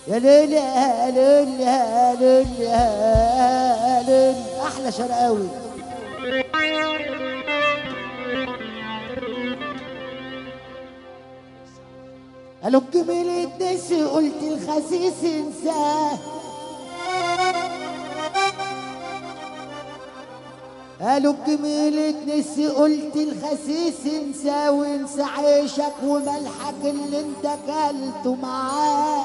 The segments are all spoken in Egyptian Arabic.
يا ليل يا ليل يا ليل يا ليل احلى شرقاوي قالوا الجميل اتنسي قلت الخسيس انساه قالوا الجميل اتنسي قلت الخسيس انساه وانسى عيشك وملحك اللي انت كلته معاه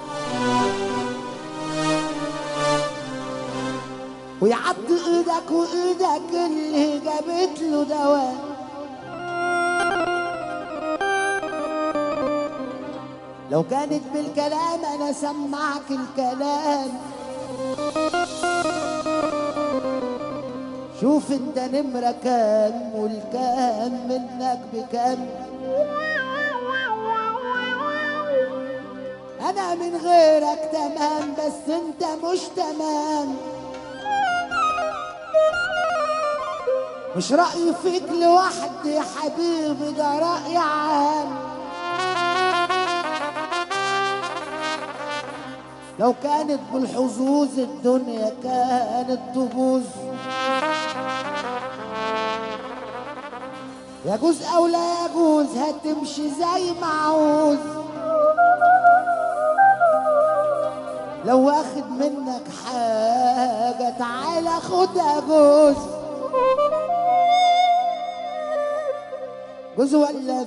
ويعض ايدك وايدك اللي جابت له دواء لو كانت بالكلام انا سمعك الكلام شوف انت نمرة كام والكام منك بكام انا من غيرك تمام بس انت مش تمام مش رأيي فيك لوحدي يا حبيبي ده رأي عام لو كانت بالحظوظ الدنيا كانت تبوظ يجوز او لا يجوز هتمشي زي ما عاوز لو واخد منك حاجة تعالى خدها جوز جوز ولا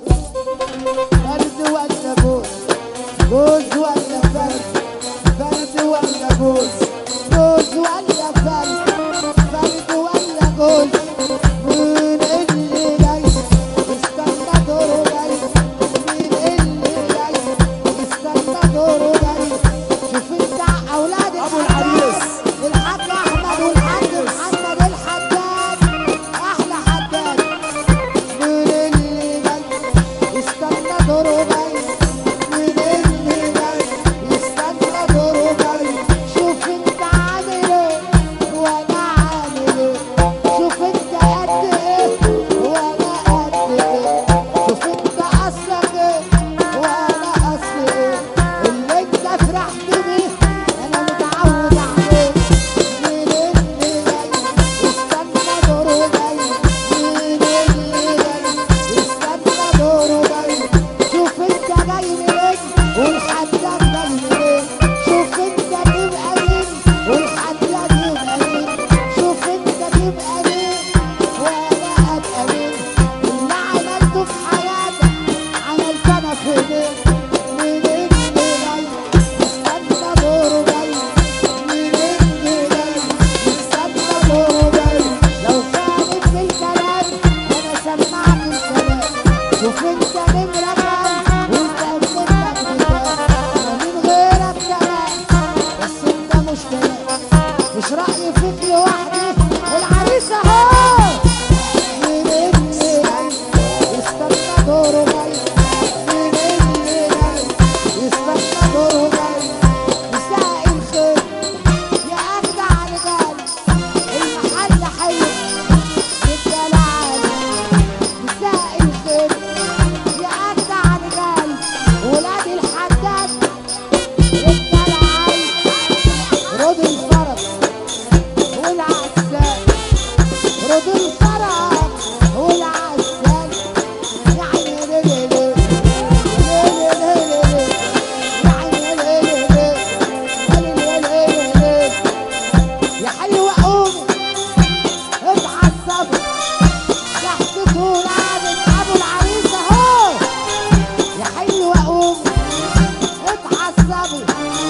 فرد ولا جوز جوز ولا فرد فرد ولا جوز جوز ولا فرد فرد ولا جوز مين اللي جاي استنى دوره جاي مين اللي جاي استنى دوره جاي شوف انت اولاد أبو العريس. الحاج احمد والحاج محمد الحداد احلى حداد مين اللي جاي استنى دوره جاي مين اللي جاي استنى دوره جاي شوف انت عامل ايه وانا عامل ايه شوف انت قد ايه وانا قد ايه شوف انت اصلك ايه وانا اصلي ايه اللي انت فرحت بيه انا متعود عليه مين اللي جاي استنى دوره جاي مين اللي جاي استنى دوره جاي شوف انت جاي منين والحداد جاي منين شوف انت تبقى مين والحداد يبقى مين شوف انت تبقى مين وانا ابقى مين اللي عملته في حياتك عملت انا في ايديك مين اللي جاي استنى دوره جاي مين اللي جاي استنى دوره جاي لو كانت بالكلام انا سمعك الكلام شوف انت نمرة كام وانت منك بكام انا من غيرك تمام بس انت مش تمام مش رأيي فيك لوحدي العريس اهو مين اللي جاي استنى دوره جاي مين اللي جاي استنى دوره جاي مساء الخير يا اجدع رجال المحل حلو بالدلال مساء الخير يا اجدع رجال ولاد الحداد الدلال رد الفرس والعسال رد الفرس والعسال يا عيني ليه ليه ليه ليه ليه يا عيني ليه ليه ليه ليه ليه يا حلوة قومي اتعصبي تحت طول عامل ابو العريس اهو يا حلوة قومي اتعصبي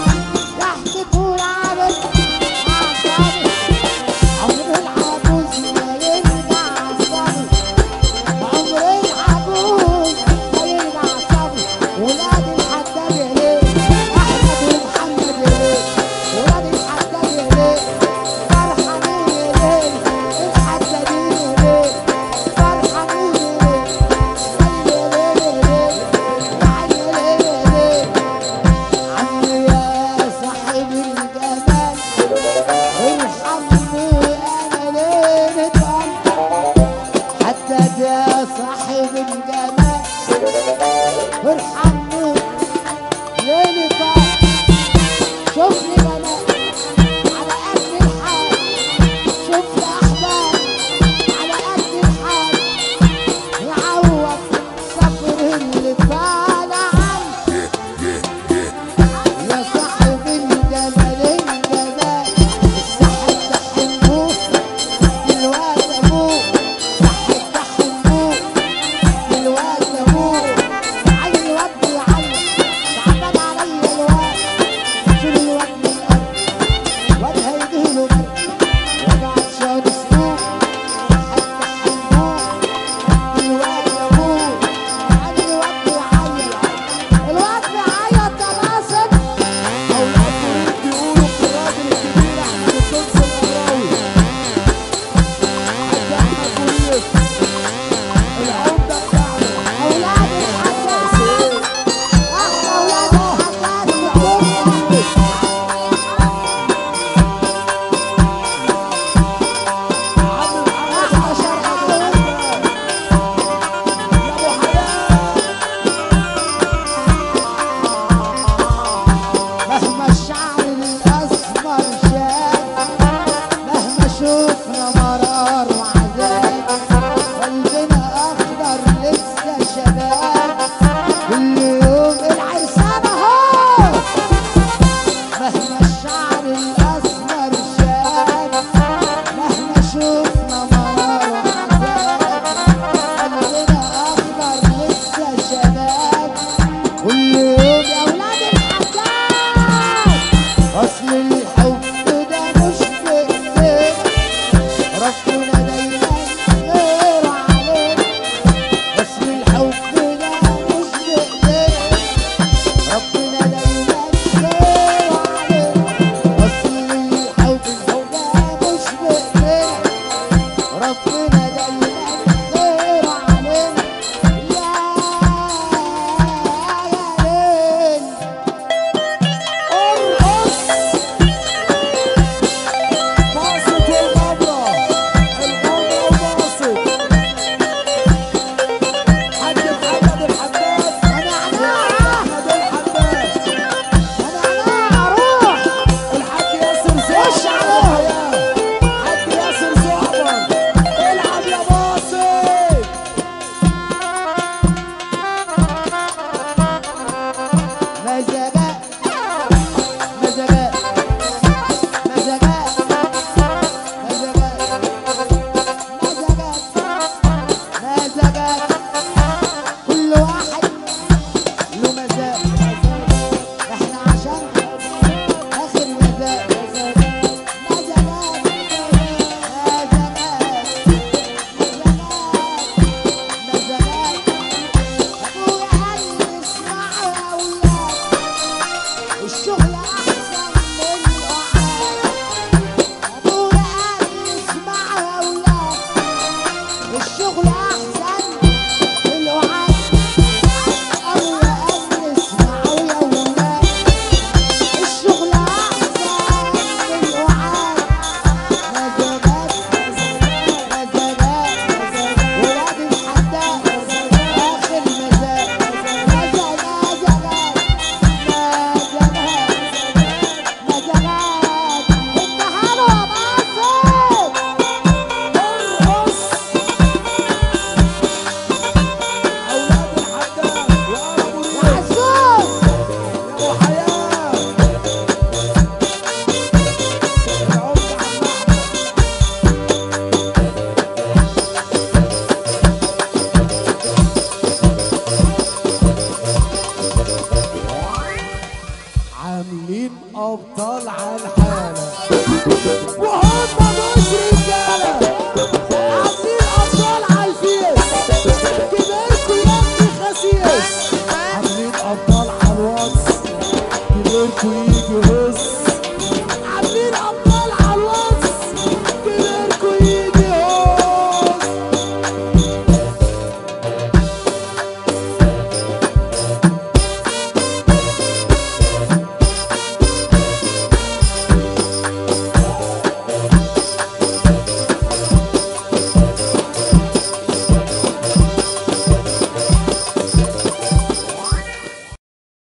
عاملين ابطال على الحاله وهم مصري